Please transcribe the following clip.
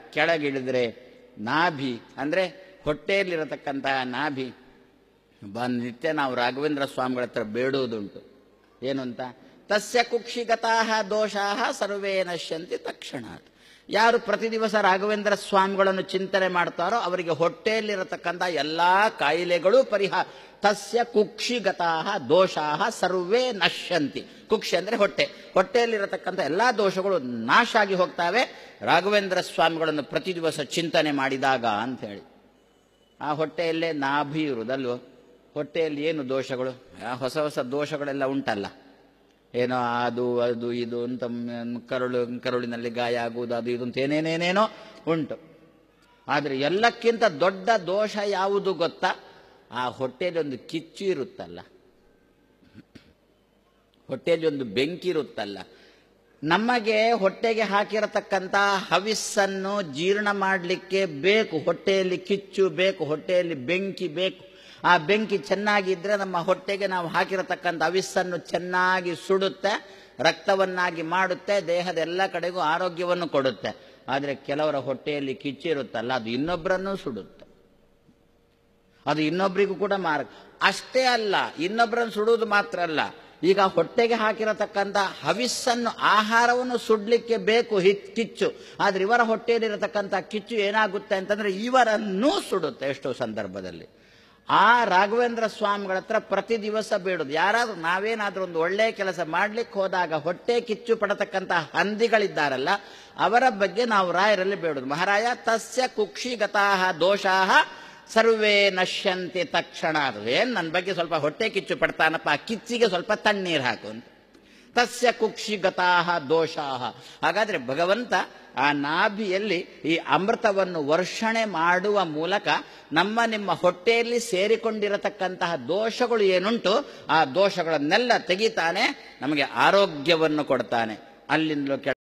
ಕೆಳಗಿಳಿದ್ರೆ ನಾಭಿ ಅಂದರೆ ಹೊಟ್ಟೆಯಲ್ಲಿರತಕ್ಕಂತಹ ನಾಭಿ ಬ ನಿತ್ಯ ನಾವು ರಾಘವೇಂದ್ರ ಸ್ವಾಮಿಗಳ ಹತ್ರ ಬೇಡುವುದುಂಟು ಏನು ಅಂತ ತಸ್ಯ ಕುಕ್ಷಿಗತಾ ದೋಷಾ ಸರ್ವೇ ನಶ್ಯಂತಿ ತಕ್ಷಣ ಯಾರು ಪ್ರತಿ ದಿವಸ ರಾಘವೇಂದ್ರ ಸ್ವಾಮಿಗಳನ್ನು ಚಿಂತನೆ ಮಾಡ್ತಾರೋ ಅವರಿಗೆ ಹೊಟ್ಟೆಯಲ್ಲಿರತಕ್ಕಂಥ ಎಲ್ಲ ಕಾಯಿಲೆಗಳು ಪರಿಹಾರ ತಸ್ಯ ಕುಕ್ಷಿಗತಾ ದೋಷಾ ಸರ್ವೇ ನಶ್ಯಂತಿ ಕುಕ್ಷಿ ಅಂದರೆ ಹೊಟ್ಟೆ ಹೊಟ್ಟೆಯಲ್ಲಿರತಕ್ಕಂಥ ಎಲ್ಲ ದೋಷಗಳು ನಾಶ ಆಗಿ ಹೋಗ್ತಾವೆ ರಾಘವೇಂದ್ರ ಸ್ವಾಮಿಗಳನ್ನು ಪ್ರತಿ ದಿವಸ ಚಿಂತನೆ ಮಾಡಿದಾಗ ಅಂತ ಹೇಳಿ ಆ ಹೊಟ್ಟೆಯಲ್ಲೇ ನಾಭಿ ಇರುವುದಲ್ವೋ ಹೊಟ್ಟೆಯಲ್ಲಿ ಏನು ದೋಷಗಳು ಆ ಹೊಸ ಹೊಸ ದೋಷಗಳೆಲ್ಲ ಉಂಟಲ್ಲ ಏನೋ ಅದು ಅದು ಇದು ಅಂತ ಮ್- ಕರುಳು ಕರುಳಿನಲ್ಲಿ ಗಾಯ ಆಗುವುದು ಅದು ಇದು ಅಂತ ಏನೇನೇನೇನೋ ಉಂಟು ಆದರೆ ಎಲ್ಲಕ್ಕಿಂತ ದೊಡ್ಡ ದೋಷ ಯಾವುದು ಗೊತ್ತಾ ಆ ಹೊಟ್ಟೆಯಲ್ಲಿ ಒಂದು ಕಿಚ್ಚು ಇರುತ್ತಲ್ಲ ಹೊಟ್ಟೆಯಲ್ಲಿ ಒಂದು ಬೆಂಕಿ ಇರುತ್ತಲ್ಲ ನಮಗೆ ಹೊಟ್ಟೆಗೆ ಹಾಕಿರತಕ್ಕಂಥ ಹವಿಸ್ಸನ್ನು ಜೀರ್ಣ ಮಾಡಲಿಕ್ಕೆ ಬೇಕು ಹೊಟ್ಟೆಯಲ್ಲಿ ಕಿಚ್ಚು ಬೇಕು ಹೊಟ್ಟೆಯಲ್ಲಿ ಬೆಂಕಿ ಬೇಕು ಆ ಬೆಂಕಿ ಚೆನ್ನಾಗಿದ್ರೆ ನಮ್ಮ ಹೊಟ್ಟೆಗೆ ನಾವು ಹಾಕಿರತಕ್ಕಂಥ ಹವಿಸ್ಸನ್ನು ಚೆನ್ನಾಗಿ ಸುಡುತ್ತೆ ರಕ್ತವನ್ನಾಗಿ ಮಾಡುತ್ತೆ ದೇಹದ ಎಲ್ಲ ಕಡೆಗೂ ಆರೋಗ್ಯವನ್ನು ಕೊಡುತ್ತೆ ಆದರೆ ಕೆಲವರ ಹೊಟ್ಟೆಯಲ್ಲಿ ಕಿಚ್ಚು ಇರುತ್ತಲ್ಲ ಅದು ಇನ್ನೊಬ್ಬರನ್ನೂ ಸುಡುತ್ತೆ ಅದು ಇನ್ನೊಬ್ಬರಿಗೂ ಕೂಡ ಮಾರ ಅಷ್ಟೇ ಅಲ್ಲ ಇನ್ನೊಬ್ಬರನ್ನು ಸುಡುವುದು ಮಾತ್ರ ಅಲ್ಲ ಈಗ ಹೊಟ್ಟೆಗೆ ಹಾಕಿರತಕ್ಕಂಥ ಹವಿಸ್ಸನ್ನು ಆಹಾರವನ್ನು ಸುಡ್ಲಿಕ್ಕೆ ಬೇಕು ಹಿ- ಕಿಚ್ಚು ಆದ್ರೆ ಇವರ ಹೊಟ್ಟೆಯಲ್ಲಿರತಕ್ಕಂಥ ಕಿಚ್ಚು ಏನಾಗುತ್ತೆ ಅಂತಂದ್ರೆ ಇವರನ್ನೂ ಸುಡುತ್ತೆ ಎಷ್ಟೋ ಸಂದರ್ಭದಲ್ಲಿ ಆ ರಾಘವೇಂದ್ರ ಸ್ವಾಮಿಗಳ ಹತ್ರ ಪ್ರತಿ ದಿವಸ ಬೇಡುದು ಯಾರಾದ್ರೂ ನಾವೇನಾದ್ರೂ ಒಂದು ಒಳ್ಳೆ ಕೆಲಸ ಮಾಡ್ಲಿಕ್ಕೆ ಹೋದಾಗ ಹೊಟ್ಟೆ ಕಿಚ್ಚು ಪಡತಕ್ಕಂಥ ಹಂದಿಗಳಿದ್ದಾರಲ್ಲ ಅವರ ಬಗ್ಗೆ ನಾವು ರಾಯರಲ್ಲಿ ಬೇಡುದು ಮಹಾರಾಯ ತಸ್ಯ ಕುಕ್ಷಿಗತಾಹ ದೋಷಾಹ ಸರ್ವೇ ನಶ್ಯಂತೆ ತಕ್ಷಣ ಅದು ಏನ್ ನನ್ನ ಬಗ್ಗೆ ಸ್ವಲ್ಪ ಹೊಟ್ಟೆ ಕಿಚ್ಚು ಪಡ್ತಾನಪ್ಪ ಆ ಕಿಚ್ಚಿಗೆ ಸ್ವಲ್ಪ ತಣ್ಣೀರು ಹಾಕು ಅಂತ ತಸ್ಯ ಕುಕ್ಷಿಗತಾಹ ದೋಷಾಹ ಹಾಗಾದ್ರೆ ಭಗವಂತ ಆ ನಾಭಿಯಲ್ಲಿ ಈ ಅಮೃತವನ್ನು ವರ್ಷಣೆ ಮಾಡುವ ಮೂಲಕ ನಮ್ಮ ನಿಮ್ಮ ಹೊಟ್ಟೆಯಲ್ಲಿ ಸೇರಿಕೊಂಡಿರತಕ್ಕಂತಹ ದೋಷಗಳು ಏನುಂಟು ಆ ದೋಷಗಳನ್ನೆಲ್ಲ ತೆಗಿತಾನೆ ನಮಗೆ ಆರೋಗ್ಯವನ್ನು ಕೊಡ್ತಾನೆ ಅಲ್ಲಿಂದಲೂ ಕೆಳ